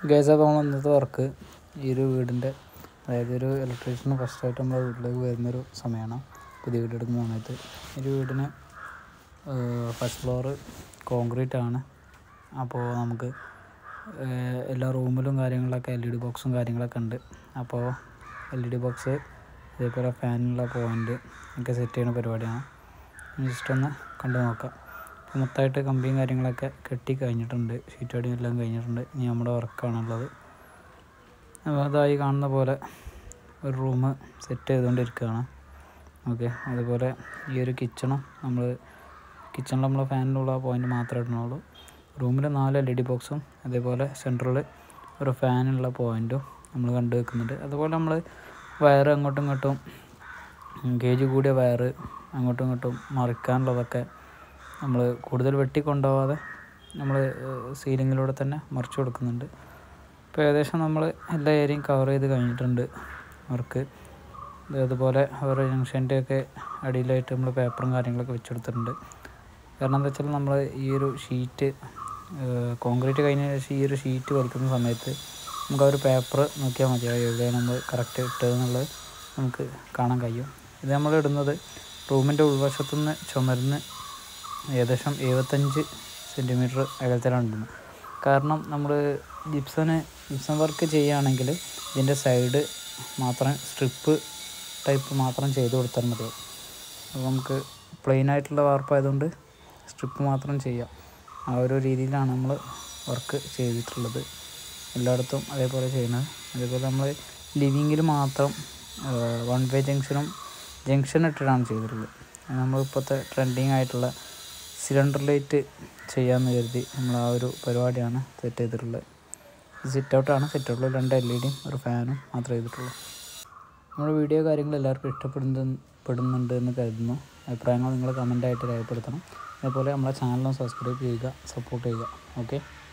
guys അപ്പോൾ നമ്മൾ ഇന്നത്തെ വർക്ക് ഈ ഒരു വീടിൻ്റെ അതായത് ഒരു ഇലക്ട്രീഷ്യന് ഫസ്റ്റായിട്ട് നമ്മുടെ വീട്ടിലേക്ക് വരുന്നൊരു സമയമാണ് പുതിയ വീട് എടുക്കുന്ന സമയത്ത് ഈ ഒരു വീടിന് ഫസ്റ്റ് ഫ്ലോറ് കോൺക്രീറ്റ് ആണ് അപ്പോൾ നമുക്ക് ഏഹ്, എല്ലാ റൂമിലും കാര്യങ്ങളൊക്കെ എൽ ഇ ഡി ബോക്സും കാര്യങ്ങളൊക്കെ ഉണ്ട് അപ്പോൾ എൽ ഇ ഡി ബോക്സ് ഇതേപോലെ ഫാനുള്ള പോയിൻ്റ് ഒക്കെ സെറ്റ് ചെയ്യുന്ന പരിപാടിയാണ് ജസ്റ്റ് ഒന്ന് കണ്ടു നോക്കാം അപ്പോൾ മൊത്തമായിട്ട് കമ്പിയും കാര്യങ്ങളൊക്കെ കെട്ടി കഴിഞ്ഞിട്ടുണ്ട് ഷീറ്റ് അടിയും എല്ലാം കഴിഞ്ഞിട്ടുണ്ട് ഇനി നമ്മുടെ വർക്കാണുള്ളത് അപ്പോൾ അതായി കാണുന്ന പോലെ ഒരു റൂം സെറ്റ് ചെയ്തുകൊണ്ടിരിക്കുകയാണ് ഓക്കെ അതുപോലെ ഈ ഒരു കിച്ചണും നമ്മൾ കിച്ചണിൽ നമ്മൾ ഫാനിലുള്ള പോയിന്റ് മാത്രമേ ഇടുന്നുള്ളൂ റൂമിൽ നാല് എൽ ഇ ഡി ബോക്സും അതേപോലെ സെൻട്രൽ ഒരു ഫാനുള്ള പോയിന്റും നമ്മൾ കണ്ടു വെക്കുന്നുണ്ട് അതുപോലെ നമ്മൾ വയറ് അങ്ങോട്ടും ഇങ്ങോട്ടും ഗേജ് കൂടിയ വയറ് അങ്ങോട്ടും ഇങ്ങോട്ടും മറിക്കാനുള്ളതൊക്കെ നമ്മൾ കൂടുതൽ വെട്ടി കൊണ്ടുപോകാതെ നമ്മൾ സീലിങ്ങിലൂടെ തന്നെ മറിച്ച് കൊടുക്കുന്നുണ്ട് ഇപ്പോൾ ഏകദേശം നമ്മൾ എല്ലാ ഏരിയയും കവർ ചെയ്ത് കഴിഞ്ഞിട്ടുണ്ട് വർക്ക് അതുപോലെ അവരുടെ ജംഗ്ഷൻ്റെ ഒക്കെ അടിയിലായിട്ട് നമ്മൾ പേപ്പറും കാര്യങ്ങളൊക്കെ വെച്ചെടുത്തിട്ടുണ്ട് കാരണം എന്താ വെച്ചാൽ നമ്മൾ ഈ ഒരു ഷീറ്റ് കോൺക്രീറ്റ് കഴിഞ്ഞ ശേഷം ഈ ഒരു ഷീറ്റ് വലിക്കുന്ന സമയത്ത് നമുക്ക് ആ ഒരു പേപ്പർ നോക്കിയാൽ മതി അത് എവിടെയാണ് നമ്മൾ കറക്റ്റ് ഇട്ടതെന്നുള്ളത് നമുക്ക് കാണാൻ കഴിയും ഇത് നമ്മൾ ഇടുന്നത് റൂമിൻ്റെ ഉൾവശത്തുനിന്ന് ചുമരിന് ഏകദേശം എഴുപത്തഞ്ച് സെൻറ്റിമീറ്റർ അകലത്തിലാണ് ഇടുന്നത് കാരണം നമ്മൾ ജിപ്സന് ജിപ്സം വർക്ക് ചെയ്യുകയാണെങ്കിൽ ഇതിൻ്റെ സൈഡ് മാത്രം സ്ട്രിപ്പ് ടൈപ്പ് മാത്രം ചെയ്ത് കൊടുത്താൽ മതിയാവും അപ്പോൾ നമുക്ക് പ്ലെയിൻ ആയിട്ടുള്ള വാർപ്പായതുകൊണ്ട് സ്ട്രിപ്പ് മാത്രം ചെയ്യാം ആ ഒരു രീതിയിലാണ് നമ്മൾ വർക്ക് ചെയ്തിട്ടുള്ളത് എല്ലായിടത്തും അതേപോലെ ചെയ്യുന്നത് അതേപോലെ നമ്മൾ ലിവിങ്ങിൽ മാത്രം വൺ വേ ജംഗ്ഷനും ജംഗ്ഷൻ ഇട്ടിട്ടാണ് ചെയ്തിട്ടുള്ളത് അത് നമ്മളിപ്പോഴത്തെ ട്രെൻഡിങ് ആയിട്ടുള്ള സിലിണ്ടർ ലൈറ്റ് ചെയ്യാമെന്ന് കരുതി നമ്മൾ ആ ഒരു പരിപാടിയാണ് സെറ്റ് ചെയ്തിട്ടുള്ളത് സിറ്റ് ഔട്ടാണ് സിറ്റ് ഔട്ടിൽ രണ്ട് എൽ ഇ ഡിയും ഒരു ഫാനും മാത്രമേ ചെയ്തിട്ടുള്ളൂ നമ്മുടെ വീഡിയോ കാര്യങ്ങൾ എല്ലാവർക്കും ഇഷ്ടപ്പെടുന്ന പെടുന്നുണ്ട് എന്ന് കരുതുന്നു അഭിപ്രായങ്ങൾ നിങ്ങൾ കമൻ്റായിട്ട് രേഖപ്പെടുത്തണം അതേപോലെ നമ്മളെ ചാനലും സബ്സ്ക്രൈബ് ചെയ്യുക സപ്പോർട്ട് ചെയ്യുക ഓക്കെ